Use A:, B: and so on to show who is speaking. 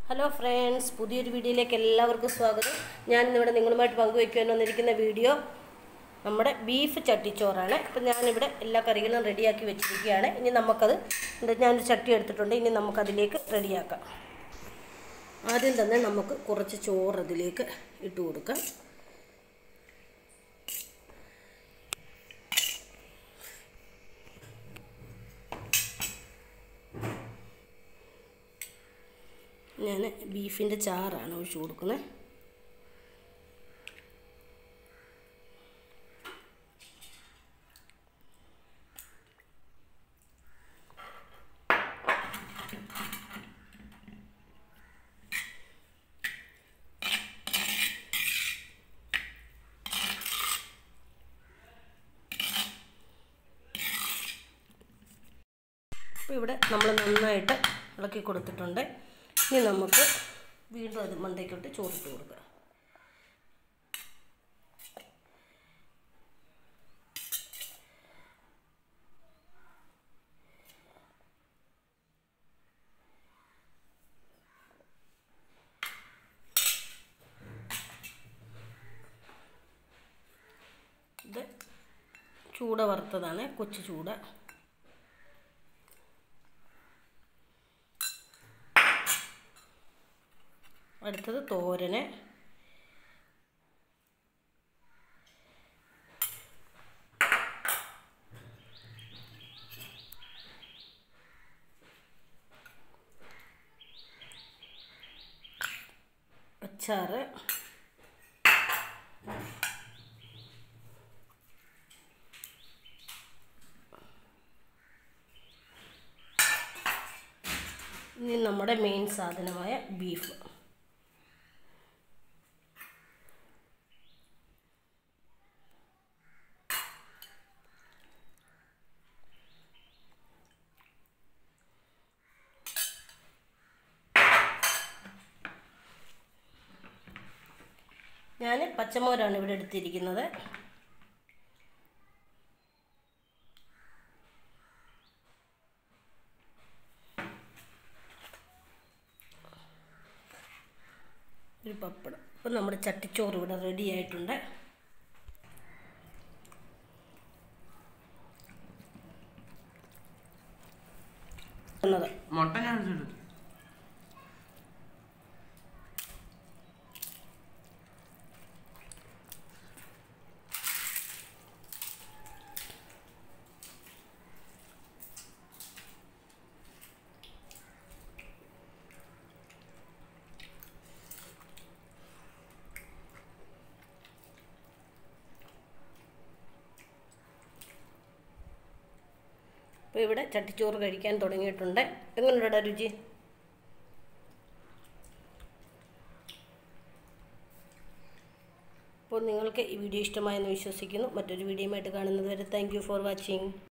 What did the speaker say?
A: hello friends പുതിയൊരു വീഡിയോയിലേക്ക് എല്ലാവർക്കും സ്വാഗതം ഞാൻ ഇന്നിവിടെ നിങ്ങളുമായിട്ട് പങ്കുവയ്ക്കുവാൻ വന്നിരിക്കുന്ന വീഡിയോ നമ്മുടെ ബീഫ് ചട്ടിച്ചോറാണ് ഇപ്പം ഞാനിവിടെ എല്ലാ കറികളും റെഡിയാക്കി വെച്ചിരിക്കുകയാണ് ഇനി നമുക്കത് എന്താ ഞാനൊരു ചട്ടി എടുത്തിട്ടുണ്ട് ഇനി നമുക്കതിലേക്ക് റെഡിയാക്കാം ആദ്യം തന്നെ നമുക്ക് കുറച്ച് ചോറ് അതിലേക്ക് ഇട്ട് കൊടുക്കാം ഞാൻ ബീഫിൻ്റെ ചാറാണ് ഒഴിച്ചു കൊടുക്കുന്നത് അപ്പോൾ ഇവിടെ നമ്മൾ നന്നായിട്ട് ഇളക്കി കൊടുത്തിട്ടുണ്ട് ഇനി നമുക്ക് വീണ്ടും അത് മണ്ടയ്ക്കോട്ട് ചോറിട്ട് കൊടുക്കുക ഇത് ചൂട വറുത്തതാണ് കൊച്ചു ചൂട അടുത്തത് തോരന് അച്ചാറ് ഇനി നമ്മുടെ മെയിൻ സാധനമായ ബീഫ് ഞാൻ പച്ചമോരാണ് ഇവിടെ എടുത്തിരിക്കുന്നത് ഒരു പപ്പടം ഇപ്പം നമ്മുടെ ചട്ടിച്ചോറ് ഇവിടെ റെഡി ആയിട്ടുണ്ട് എന്നത്
B: മുട്ട ഞാൻ എടുത്തു
A: അപ്പോൾ ഇവിടെ ചട്ടിച്ചോറ് കഴിക്കാൻ തുടങ്ങിയിട്ടുണ്ട് എങ്ങനെയുണ്ടോ രുചി അപ്പോൾ നിങ്ങൾക്ക് ഈ വീഡിയോ ഇഷ്ടമായെന്ന് വിശ്വസിക്കുന്നു മറ്റൊരു വീഡിയോയുമായിട്ട് കാണുന്നത് വരെ താങ്ക് യു ഫോർ വാച്ചിങ്